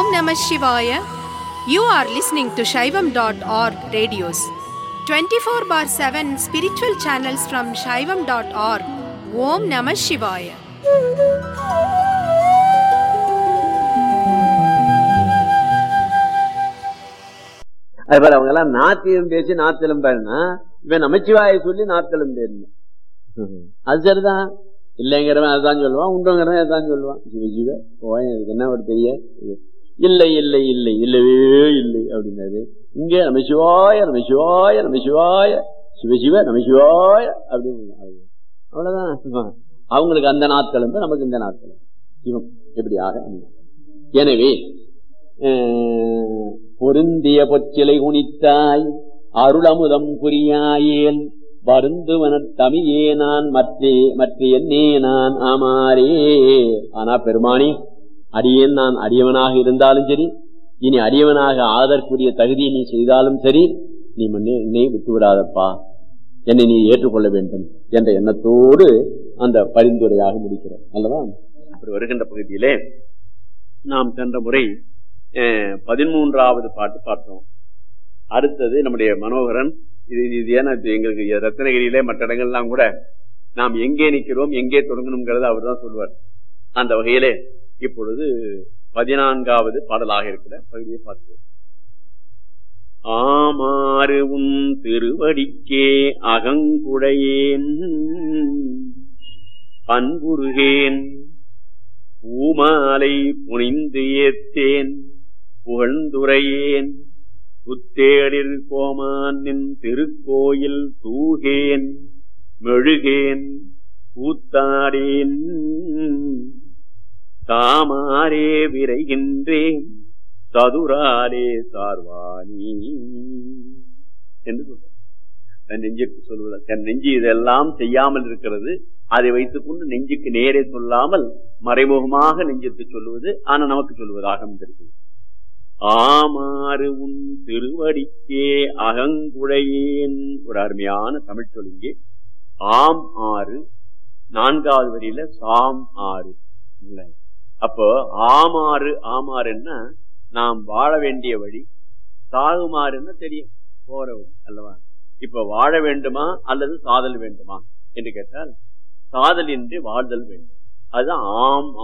Namah Shivaya. You are listening to Shaivam.org radios. 24 bar 7 spiritual channels from Shaivam.org. Om Namah Shivaya. அது பாரு அவங்க எல்லாம் நாத்தியம் பேசி நாத்திலம் பேருனா இவன் நமச்சிவாய சொல்லி நாத்திலம் பேருணும் அது சரிதான் இல்லைங்கிறவன் அதுதான் சொல்லுவான் உண்டுங்கிறவன் அதுதான் சொல்லுவான் சிவ சிவ போய் இதுக்கு என்ன ஒரு பெரிய இது. இல்லை இல்லை இல்லை இல்லவே இல்லை அப்படின்னாரு இங்க நமசிவாய நமசிவாய நமசிவாய சிவ சிவ நமசிவாய அப்படின்னு அவ்வளவுதான் அவங்களுக்கு அந்த நாட்களும் நமக்கு இந்த நாட்களும் சிவம் எப்படியாக அமையும். எனவே அஹ், பொருந்திய பொச்சிலை குனித்தாய் அருளமுதம் புரியாயேல் வருந்துவன தமிழே நான் மற்றே மற்ற என்னே நான் ஆமாரே ஆனா பெருமானி அடியேன் நான் அடியவனாக இருந்தாலும் சரி இனி அடியவனாக ஆதற்குரிய தகுதியை நீ செய்தாலும் சரி நீ மண்ணே என்னை விட்டு விடாதப்பா என்னை நீ ஏற்றுக்கொள்ள வேண்டும் என்ற எண்ணத்தோடு அந்த பரிந்துரையாக முடிக்கிறோம் அல்லவா அப்படி வருகின்ற பகுதியிலே நாம் சென்ற முறை அஹ், பதிமூன்றாவது பாட்டு பார்த்தோம் அடுத்தது நம்முடைய மனோகரன் இது இது ஏன்னா இது எங்களுக்கு ரத்னகிரியிலே மற்ற இடங்கள்லாம் கூட நாம் எங்கே நிற்கிறோம் எங்கே தொடங்கணுங்கிறத அவர் தான் சொல்லுவார் அந்த வகையிலே இப்பொழுது பதினான்காவது பாடலாக இருக்கிற பகுதியை பார்க்கிறோம் ஆமாறு உன் திருவடிக்கே அகங்குடையேன் அன்புருகேன் பூமாலை புனிந்து ஏத்தேன் புகழ்ந்துரையேன் புத்தேடில் கோமான் நின் திருக்கோயில் தூகேன் மெழுகேன் கூத்தாடேன் தாமாரே விரைகின்றேன் சதுராரே சார்வாணி என்று சொல்றார் தன் நெஞ்சுக்கு சொல்வது தன் நெஞ்சு இதெல்லாம் செய்யாமல் இருக்கிறது அதை வைத்துக் கொண்டு நெஞ்சுக்கு நேரே சொல்லாமல் மறைமுகமாக நெஞ்சுக்கு சொல்லுவது ஆனா நமக்கு சொல்வதாக அமைந்திருக்கிறது ஆமாறு உன் திருவடிக்கே அகங்குழையேன் ஒரு அருமையான தமிழ் சொல் இங்கே ஆம் ஆறு நான்காவது வரியில சாம் ஆறு இல்ல அப்போ ஆமாறு ஆமாறுன்னா நாம் வாழ வேண்டிய வழி சாகுமாறுன்னா தெரியும் போற வழி அல்லவா இப்ப வாழ வேண்டுமா அல்லது சாதல் வேண்டுமா என்று கேட்டால் சாதல் இன்றி வாழ்தல் வேண்டும் அதுதான் ஆம்